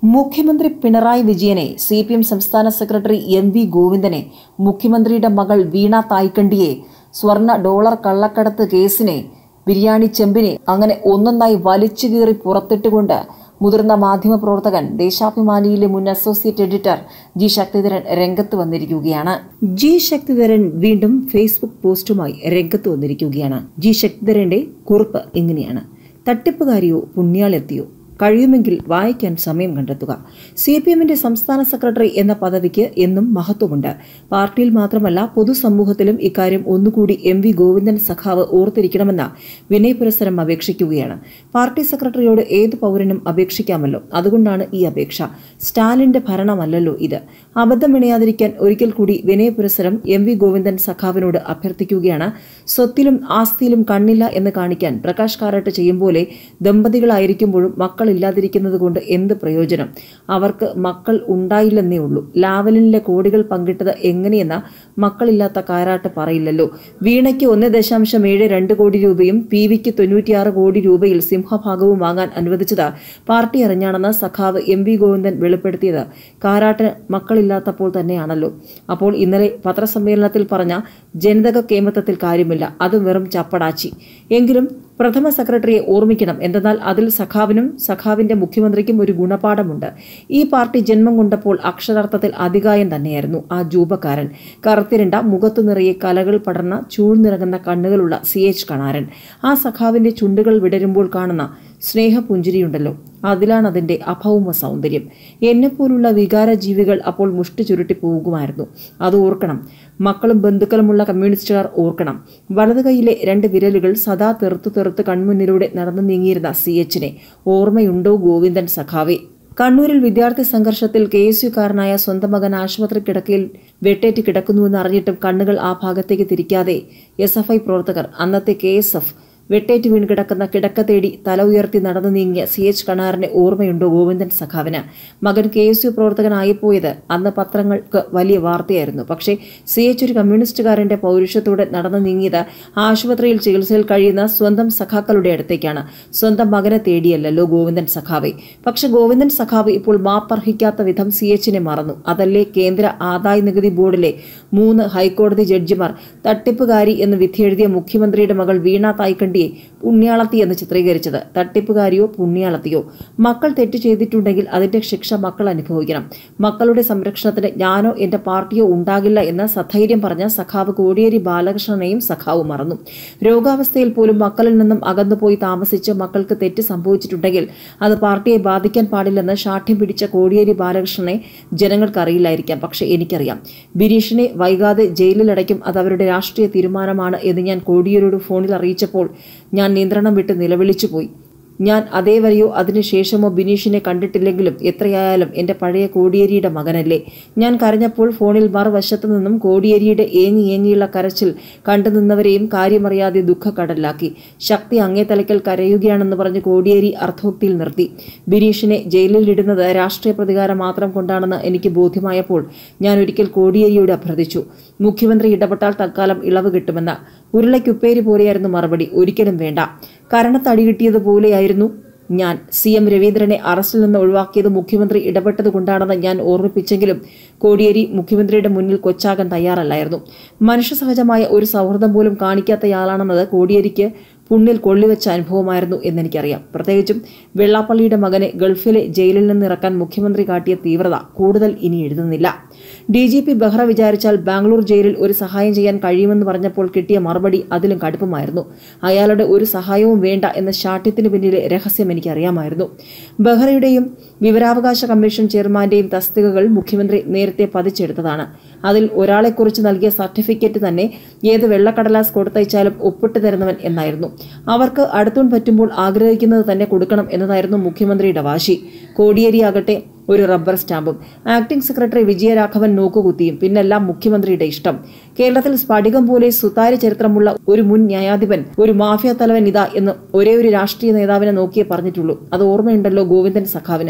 മുഖ്യമന്ത്രി പിണറായി വിജയനെ C P M സംസ്ഥാന സെക്രട്ടറി എം വി ഗോവിന്ദനെ മുഖ്യമന്ത്രിയുടെ മകൾ വീണ തായ്ക്കണ്ടിയെ സ്വർണ്ണ ഡോളർ കള്ളക്കടത്ത് കേസിനെ ബിരിയാണി ചെമ്പിനെ അങ്ങനെ ഒന്നൊന്നായി വലിച്ചു കീറി പുറത്തിട്ടുകൊണ്ട് മുതിർന്ന മാധ്യമപ്രവർത്തകൻ ദേശാഭിമാനിയിലെ മുൻ അസോസിയേറ്റ് എഡിറ്റർ ജി ശക്തിധരൻ രംഗത്ത് വന്നിരിക്കുകയാണ് ജി ശക്തിധരൻ വീണ്ടും ഫേസ്ബുക്ക് പോസ്റ്റുമായി രംഗത്ത് വന്നിരിക്കുകയാണ് ജി ശക്തിധരന്റെ കുറിപ്പ് ഇങ്ങനെയാണ് തട്ടിപ്പുകാരിയോ പുണ്യാളെത്തിയോ കഴിയുമെങ്കിൽ വായിക്കാൻ സമയം കണ്ടെത്തുക സി പി എമ്മിന്റെ സംസ്ഥാന സെക്രട്ടറി എന്ന പദവിക്ക് എന്നും മഹത്വമുണ്ട് പാർട്ടിയിൽ മാത്രമല്ല പൊതുസമൂഹത്തിലും ഇക്കാര്യം ഒന്നുകൂടി എം വി ഗോവിന്ദൻ സഖാവ് ഓർത്തിരിക്കണമെന്ന് വിനയ പുരസരം അപേക്ഷിക്കുകയാണ് പാർട്ടി സെക്രട്ടറിയോട് ഏതു പൗരനും അപേക്ഷിക്കാമല്ലോ അതുകൊണ്ടാണ് ഈ അപേക്ഷ സ്റ്റാലിന്റെ ഭരണമല്ലല്ലോ ഇത് അബദ്ധം ഇണയാതിരിക്കാൻ ഒരിക്കൽ കൂടി വിനയ പുരസരം എം വി ഗോവിന്ദൻ സഖാവിനോട് അഭ്യർത്ഥിക്കുകയാണ് സ്വത്തിലും ആസ്തിയിലും കണ്ണില്ല എന്ന് കാണിക്കാൻ പ്രകാശ് കാരാട്ട് ചെയ്യും പോലെ ദമ്പതികളായിരിക്കുമ്പോഴും മക്കളില്ലാതിരിക്കുന്നത് കൊണ്ട് എന്ത് പ്രയോജനം അവർക്ക് മക്കൾ ഉണ്ടായില്ലെന്നേ ഉള്ളൂ ലാവലിനിലെ കോടികൾ പങ്കിട്ടത് എങ്ങനെയെന്ന മക്കളില്ലാത്ത കാരാട്ട് പറയില്ലല്ലോ വീണയ്ക്ക് ഒന്ന് ദശാംശം ഏഴ് രണ്ട് കോടി രൂപയും പി വിക്ക് തൊണ്ണൂറ്റിയാറ് കോടി രൂപയിൽ സിംഹഭാഗവും വാങ്ങാൻ അനുവദിച്ചത് പാർട്ടി അറിഞ്ഞാണെന്ന് സഖാവ് എം വി ഗോവിന്ദൻ വെളിപ്പെടുത്തിയത് കാരാട്ടിന് മക്കളില്ലാത്തപ്പോൾ തന്നെയാണല്ലോ അപ്പോൾ ഇന്നലെ പത്രസമ്മേളനത്തിൽ പറഞ്ഞ ജനിതക കേമത്വത്തിൽ കാര്യമില്ല അത് വെറും ചപ്പടാച്ചി എങ്കിലും പ്രഥമ സെക്രട്ടറിയെ ഓർമ്മിക്കണം എന്തെന്നാൽ അതിൽ സഖാവിനും സഖാവിന്റെ മുഖ്യമന്ത്രിക്കും ഒരു ഗുണപാഠമുണ്ട് ഈ പാർട്ടി ജന്മം കൊണ്ടപ്പോൾ അക്ഷരാർത്ഥത്തിൽ അധികായം തന്നെയായിരുന്നു ആ ജൂബക്കാരൻ കറുത്തിരണ്ട മുഖത്തു നിറയെ കലകൾ പടർന്ന ചൂഴ്ന്നിറങ്ങുന്ന കണ്ണുകളുള്ള സി എച്ച് കണാരൻ ആ സഖാവിന്റെ ചുണ്ടുകൾ വിടരുമ്പോൾ കാണുന്ന സ്നേഹപുഞ്ചിരിയുണ്ടല്ലോ അതിലാണ് അതിന്റെ അഭൗമ സൗന്ദര്യം എന്നെപ്പോലുള്ള വികാര ജീവികൾ അപ്പോൾ മുഷ്ടി ചുരുട്ടി പോകുമായിരുന്നു അത് ഓർക്കണം മക്കളും ബന്ധുക്കളുമുള്ള കമ്മ്യൂണിസ്റ്റുകാർ ഓർക്കണം വലതു കൈയിലെ രണ്ട് വിരലുകൾ സദാ തെറുത്തു തെറുത്ത് കൺമുന്നിലൂടെ നടന്നു നീങ്ങിയിരുന്ന സി എച്ചിനെ ഓർമ്മയുണ്ടോ ഗോവിന്ദൻ സഖാവെ കണ്ണൂരിൽ വിദ്യാർത്ഥി സംഘർഷത്തിൽ കെ എസ് യുക്കാരനായ സ്വന്തം മകൻ ആശുപത്രി കിടക്കയിൽ വെട്ടേറ്റ് കിടക്കുന്നുവെന്ന് അറിഞ്ഞിട്ടും കണ്ണുകൾ ആ ഭാഗത്തേക്ക് തിരിക്കാതെ എസ് എഫ് ഐ പ്രവർത്തകർ അന്നത്തെ കെ എസ് എഫ് വെട്ടേറ്റ് വീണ് കിടക്കുന്ന കിടക്ക തേടി തല ഉയർത്തി നടന്നു നീങ്ങിയ സി എച്ച് കണാറിനെ ഓർമ്മയുണ്ടോ ഗോവിന്ദൻ സഖാവിന് മകൻ കെ എസ് യു പ്രവർത്തകനായിപ്പോയത് അന്ന് പത്രങ്ങൾക്ക് വലിയ വാർത്തയായിരുന്നു പക്ഷേ സി എച്ച് ഒരു കമ്മ്യൂണിസ്റ്റുകാരന്റെ പൗരുഷത്തോടെ നടന്നു നീങ്ങിയത് ആശുപത്രിയിൽ ചികിത്സയിൽ കഴിയുന്ന സ്വന്തം സഖാക്കളുടെ അടുത്തേക്കാണ് സ്വന്തം മകനെ തേടിയല്ലല്ലോ ഗോവിന്ദൻ സഖാവെ പക്ഷെ ഗോവിന്ദൻ സഖാവ് ഇപ്പോൾ മാപ്പർഹിക്കാത്ത വിധം സി എച്ചിനെ മറന്നു അതല്ലേ കേന്ദ്ര ആദായ നികുതി ബോർഡിലെ മൂന്ന് ഹൈക്കോടതി ജഡ്ജിമാർ തട്ടിപ്പുകാരി എന്ന് വിധിയെഴുതിയ മുഖ്യമന്ത്രിയുടെ മകൾ വീണ തായ്ക്കണ്ടി പുണ്യാളത്തി എന്ന് ചിത്രീകരിച്ചത് തട്ടിപ്പുകാരിയോ പുണ്യാളത്തിയോ മക്കൾ തെറ്റ് ചെയ്തിട്ടുണ്ടെങ്കിൽ അതിന്റെ ശിക്ഷ മക്കൾ അനുഭവിക്കണം മക്കളുടെ സംരക്ഷണത്തിന് ഞാനോ എന്റെ പാർട്ടിയോ ഉണ്ടാകില്ല എന്ന് സധൈര്യം പറഞ്ഞ സഖാവ് കോടിയേരി ബാലകൃഷ്ണനെയും സഖാവ് മറന്നു രോഗാവസ്ഥയിൽ പോലും മക്കളിൽ നിന്നും അകന്നുപോയി താമസിച്ച് മക്കൾക്ക് തെറ്റ് സംഭവിച്ചിട്ടുണ്ടെങ്കിൽ അത് പാർട്ടിയെ ബാധിക്കാൻ പാടില്ലെന്ന് ശാഠ്യം പിടിച്ച കോടിയേരി ബാലകൃഷ്ണനെ ജനങ്ങൾക്ക് അറിയില്ലായിരിക്കാം പക്ഷെ എനിക്കറിയാം ബിരീഷിനെ വൈകാതെ ജയിലിലടയ്ക്കും അത് അവരുടെ രാഷ്ട്രീയ തീരുമാനമാണ് എന്ന് ഞാൻ കോടിയേരിയോട് ഫോണിൽ അറിയിച്ചപ്പോൾ ഞാൻ നിയന്ത്രണം വിട്ട് നിലവിളിച്ചു പോയി ഞാൻ അതേവരെയോ അതിനുശേഷമോ ബിനീഷിനെ കണ്ടിട്ടില്ലെങ്കിലും എത്രയായാലും എൻ്റെ പഴയ കോടിയേരിയുടെ മകനല്ലേ ഞാൻ കരഞ്ഞപ്പോൾ ഫോണിൽ മറുവശത്തു നിന്നും കോടിയേരിയുടെ ഏങ്ങി ഏങ്ങിയുള്ള കരച്ചിൽ കണ്ടുനിന്നവരെയും കാര്യമറിയാതെ ദുഃഖക്കടലാക്കി ശക്തി അങ്ങേ തലയ്ക്കൽ കരയുകയാണെന്ന് പറഞ്ഞ് കോടിയേരി അർത്ഥോക്തിയിൽ നിർത്തി ബിനീഷിനെ ജയിലിലിടുന്നത് രാഷ്ട്രീയ പ്രതികാരം മാത്രം കൊണ്ടാണെന്ന് എനിക്ക് ബോധ്യമായപ്പോൾ ഞാൻ ഒരിക്കൽ കോടിയേരിയോട് അഭ്യർത്ഥിച്ചു മുഖ്യമന്ത്രി ഇടപെട്ടാൽ തൽക്കാലം ഇളവ് കിട്ടുമെന്ന് ഉരുളയ്ക്കുപ്പേരി പോലെയായിരുന്നു മറുപടി ഒരിക്കലും വേണ്ട കരണത്തടി കിട്ടിയതുപോലെയായിരുന്നു ഞാൻ സി എം രവീന്ദ്രനെ അറസ്റ്റിൽ നിന്ന് ഒഴിവാക്കിയത് മുഖ്യമന്ത്രി ഇടപെട്ടതുകൊണ്ടാണെന്ന് ഞാൻ ഓർമ്മിപ്പിച്ചെങ്കിലും കോടിയേരി മുഖ്യമന്ത്രിയുടെ മുന്നിൽ കൊച്ചാകാൻ തയ്യാറല്ലായിരുന്നു മനുഷ്യസഹജമായ ഒരു സൗഹൃദം പോലും കാണിക്കാത്തയാളാണെന്നത് കോടിയേരിക്ക് പുണ്ണിൽ കൊള്ളിവെച്ച അനുഭവമായിരുന്നു എന്നെനിക്കറിയാം പ്രത്യേകിച്ചും വെള്ളാപ്പള്ളിയുടെ മകനെ ഗൾഫിലെ ജയിലിൽ നിന്ന് ഇറക്കാൻ മുഖ്യമന്ത്രി കാട്ടിയ തീവ്രത കൂടുതൽ ഇനി എഴുതുന്നില്ല ഡി ജി പി ബെഹ്റ വിചാരിച്ചാൽ ബാംഗ്ലൂർ ജയിലിൽ ഒരു സഹായം ചെയ്യാൻ കഴിയുമെന്ന് പറഞ്ഞപ്പോൾ കിട്ടിയ മറുപടി അതിലും കടുപ്പമായിരുന്നു അയാളുടെ ഒരു സഹായവും വേണ്ട എന്ന ശാഠ്യത്തിന് പിന്നിലെ രഹസ്യം എനിക്കറിയാമായിരുന്നു ബെഹ്റയുടെയും വിവരാവകാശ കമ്മീഷൻ ചെയർമാന്റെയും തസ്തികകൾ മുഖ്യമന്ത്രി നേരത്തെ പതിച്ചെടുത്തതാണ് അതിൽ ഒരാളെക്കുറിച്ച് നൽകിയ സർട്ടിഫിക്കറ്റ് തന്നെ ഏത് വെള്ളക്കടലാസ് കൊടുത്തയച്ചാലും ഒപ്പിട്ട് തരുന്നവൻ എന്നായിരുന്നു അവർക്ക് അടുത്തും പറ്റുമ്പോൾ ആഗ്രഹിക്കുന്നത് തന്നെ കൊടുക്കണം എന്നതായിരുന്നു മുഖ്യമന്ത്രിയുടെ വാശി കോടിയേരിയാകട്ടെ ഒരു റബ്ബർ സ്റ്റാമ്പും ആക്ടിംഗ് സെക്രട്ടറി വിജയരാഘവൻ നോക്കുകുത്തിയും പിന്നെല്ലാം മുഖ്യമന്ത്രിയുടെ ഇഷ്ടം കേരളത്തിൽ സ്ഫടികം പോലെ സുതാര്യ ചരിത്രമുള്ള ഒരു മുൻ ന്യായാധിപൻ ഒരു മാഫിയ തലവൻ ഇതാ എന്ന് ഒരേ ഒരു രാഷ്ട്രീയ നേതാവിനെ നോക്കിയേ പറഞ്ഞിട്ടുള്ളൂ അത് ഓർമ്മയുണ്ടല്ലോ ഗോവിന്ദൻ സഖാവിന്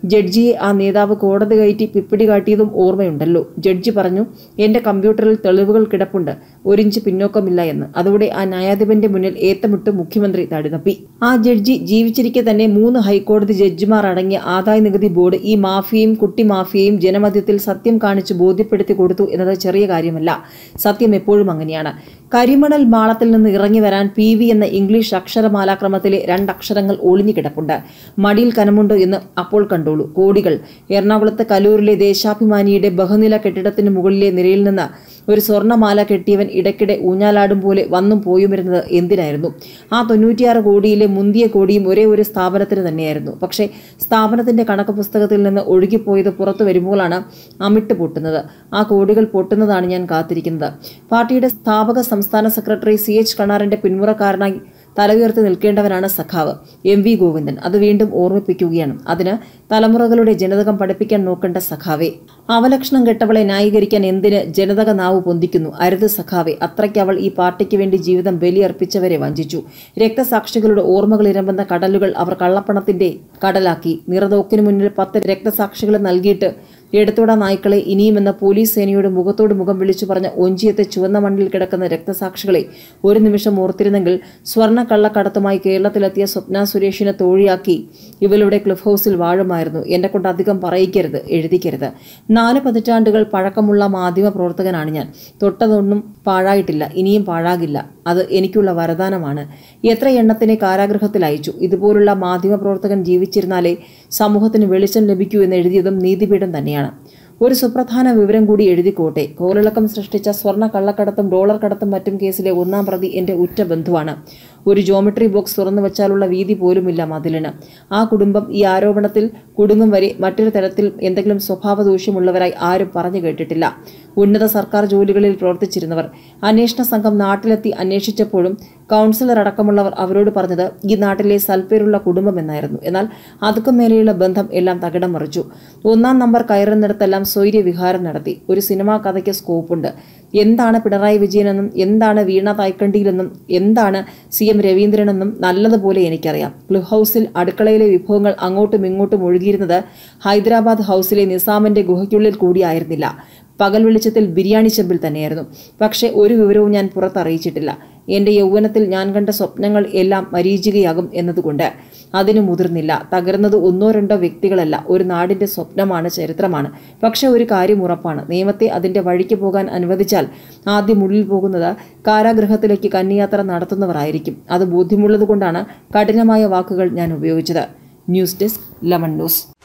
ജഡ്ജിയെ ആ നേതാവ് കോടതി കയറ്റി പിപ്പിടി കാട്ടിയതും ഓർമ്മയുണ്ടല്ലോ ജഡ്ജി പറഞ്ഞു എന്റെ കമ്പ്യൂട്ടറിൽ തെളിവുകൾ കിടപ്പുണ്ട് ഒരിഞ്ച് പിന്നോക്കമില്ല എന്ന് അതോടെ ആ ന്യായാധിപന്റെ മുന്നിൽ ഏത്തമിട്ട് മുഖ്യമന്ത്രി തടിതപ്പി ആ ജഡ്ജി ജീവിച്ചിരിക്കെ തന്നെ മൂന്ന് ഹൈക്കോടതി ജഡ്ജിമാർ അടങ്ങിയ ആദായ നികുതി ബോർഡ് ഈ മാഫിയയും കുട്ടി മാഫിയയും ജനമധ്യത്തിൽ സത്യം കാണിച്ച് ബോധ്യപ്പെടുത്തി കൊടുത്തു എന്നത് ചെറിയ കാര്യമല്ല സത്യം എപ്പോഴും അങ്ങനെയാണ് കരിമണൽ മാളത്തിൽ നിന്ന് ഇറങ്ങി വരാൻ പി വി എന്ന ഇംഗ്ലീഷ് അക്ഷരമാലാക്രമത്തിലെ രണ്ടക്ഷരങ്ങൾ ഒളിഞ്ഞു കിടപ്പുണ്ട് മടിയിൽ കനമുണ്ട് എന്ന് അപ്പോൾ കണ്ടോളൂ കോടികൾ എറണാകുളത്ത് കലൂരിലെ ദേശാഭിമാനിയുടെ ബഹുനില കെട്ടിടത്തിന് മുകളിലെ നിരയിൽ നിന്ന് ഒരു സ്വർണ്ണമാല കെട്ടിയവൻ ഇടയ്ക്കിടെ ഊഞ്ഞാലാടും പോലെ വന്നും പോയും വരുന്നത് എന്തിനായിരുന്നു ആ തൊണ്ണൂറ്റിയാറ് കോടിയിലെ മുന്തിയ കോടിയും ഒരേ ഒരു സ്ഥാപനത്തിന് തന്നെയായിരുന്നു പക്ഷേ സ്ഥാപനത്തിന്റെ കണക്ക് പുസ്തകത്തിൽ നിന്ന് ഒഴുകിപ്പോയത് പുറത്തു വരുമ്പോഴാണ് അമിട്ട് പൊട്ടുന്നത് ആ കോടികൾ പൊട്ടുന്നതാണ് ഞാൻ കാത്തിരിക്കുന്നത് പാർട്ടിയുടെ സ്ഥാപക സംസ്ഥാന സെക്രട്ടറി സി എച്ച് കണാറിന്റെ പിന്മുറക്കാരനായി തലയുയർത്തി നിൽക്കേണ്ടവനാണ് സഖാവ് എം വി ഗോവിന്ദൻ അത് വീണ്ടും ഓർമ്മിപ്പിക്കുകയാണ് അതിന് തലമുറകളുടെ ജനതകം പഠിപ്പിക്കാൻ നോക്കേണ്ട സഖാവെ അവലക്ഷണം കെട്ടവളെ ന്യായീകരിക്കാൻ എന്തിന് ജനതക നാവ് പൊന്തിക്കുന്നു അരുത് സഖാവെ അത്രയ്ക്ക് അവൾ ഈ പാർട്ടിക്ക് വേണ്ടി ജീവിതം ബലിയർപ്പിച്ചവരെ വഞ്ചിച്ചു രക്തസാക്ഷികളുടെ ഓർമ്മകൾ ഇരമ്പുന്ന കടലുകൾ അവർ കള്ളപ്പണത്തിന്റെ കടലാക്കി നിറതോക്കിനു മുന്നിൽ പത്ത് രക്തസാക്ഷികൾ നൽകിയിട്ട് എടുത്തോട നായ്ക്കളെ ഇനിയുമെന്ന പോലീസ് സേനയുടെ മുഖത്തോട് മുഖം വിളിച്ചു പറഞ്ഞ ഒഞ്ചിയത്തെ ചുവന്ന മണ്ണിൽ കിടക്കുന്ന രക്തസാക്ഷികളെ ഒരു നിമിഷം ഓർത്തിരുന്നെങ്കിൽ സ്വർണ്ണ കള്ളക്കടത്തുമായി കേരളത്തിലെത്തിയ സ്വപ്ന സുരേഷിനെ തോഴിയാക്കി ഇവളുടെ ക്ലിഫ് ഹൗസിൽ വാഴുമായിരുന്നു എന്നെ കൊണ്ട് അധികം പറയിക്കരുത് എഴുതിക്കരുത് നാല് പതിറ്റാണ്ടുകൾ പഴക്കമുള്ള മാധ്യമ പ്രവർത്തകനാണ് ഞാൻ തൊട്ടതൊന്നും പാഴായിട്ടില്ല ഇനിയും പാഴാകില്ല അത് എനിക്കുള്ള വരദാനമാണ് എത്ര എണ്ണത്തിനെ കാരാഗൃഹത്തിൽ അയച്ചു ഇതുപോലുള്ള മാധ്യമ പ്രവർത്തകൻ ജീവിച്ചിരുന്നാലേ സമൂഹത്തിന് വെളിച്ചം ലഭിക്കൂ എന്ന് എഴുതിയതും നീതിപീഠം തന്നെയാണ് ഒരു സുപ്രധാന വിവരം കൂടി എഴുതിക്കോട്ടെ കോളിളക്കം സൃഷ്ടിച്ച സ്വർണ്ണ കള്ളക്കടത്തും ഡോളർ കടത്തും മറ്റും കേസിലെ ഒന്നാം പ്രതി എന്റെ ഉറ്റ ബന്ധുവാണ് ഒരു ജോമെട്രി ബോക്സ് തുറന്നു വെച്ചാലുള്ള വീതി പോലുമില്ല മതിലിന് ആ കുടുംബം ഈ ആരോപണത്തിൽ കുടുങ്ങും വരെ മറ്റൊരു തരത്തിൽ എന്തെങ്കിലും സ്വഭാവ ദൂഷ്യമുള്ളവരായി ആരും പറഞ്ഞു കേട്ടിട്ടില്ല ഉന്നത സർക്കാർ ജോലികളിൽ പ്രവർത്തിച്ചിരുന്നവർ അന്വേഷണ സംഘം നാട്ടിലെത്തി അന്വേഷിച്ചപ്പോഴും കൗൺസിലർ അടക്കമുള്ളവർ അവരോട് പറഞ്ഞത് ഈ നാട്ടിലെ സൽപ്പേരുള്ള കുടുംബം എന്നായിരുന്നു എന്നാൽ അതുക്കും മേലെയുള്ള ബന്ധം എല്ലാം തകിടം മറിച്ചു ഒന്നാം നമ്പർ കയറുന്നിടത്തെല്ലാം സ്വൈര്യവിഹാരം നടത്തി ഒരു സിനിമാ കഥയ്ക്ക് സ്കോപ്പുണ്ട് എന്താണ് പിണറായി വിജയനെന്നും എന്താണ് വീണ തായ്ക്കണ്ടിയിലെന്നും എന്താണ് സി എം രവീന്ദ്രനെന്നും നല്ലതുപോലെ എനിക്കറിയാം ക്ലിഫ് ഹൗസിൽ അടുക്കളയിലെ വിഭവങ്ങൾ അങ്ങോട്ടും ഇങ്ങോട്ടും ഒഴുകിയിരുന്നത് ഹൈദരാബാദ് ഹൗസിലെ നിസാമിന്റെ ഗുഹയ്ക്കുള്ളിൽ കൂടിയായിരുന്നില്ല പകൽ വെളിച്ചത്തിൽ ബിരിയാണി ചെമ്പിൽ തന്നെയായിരുന്നു പക്ഷേ ഒരു വിവരവും ഞാൻ പുറത്തറിയിച്ചിട്ടില്ല എന്റെ യൗവനത്തിൽ ഞാൻ കണ്ട സ്വപ്നങ്ങൾ എല്ലാം മരീചികയാകും എന്നതുകൊണ്ട് അതിന് മുതിർന്നില്ല തകർന്നത് ഒന്നോ രണ്ടോ വ്യക്തികളല്ല ഒരു നാടിന്റെ സ്വപ്നമാണ് ചരിത്രമാണ് പക്ഷെ ഒരു കാര്യം ഉറപ്പാണ് നിയമത്തെ അതിന്റെ വഴിക്ക് പോകാൻ അനുവദിച്ചാൽ ആദ്യം ഉള്ളിൽ പോകുന്നത് കാരാഗൃഹത്തിലേക്ക് കന്യാത്ര നടത്തുന്നവരായിരിക്കും അത് ബോധ്യമുള്ളതുകൊണ്ടാണ് കഠിനമായ വാക്കുകൾ ഞാൻ ഉപയോഗിച്ചത് ന്യൂസ് ഡെസ്ക് ലെമൺ ന്യൂസ്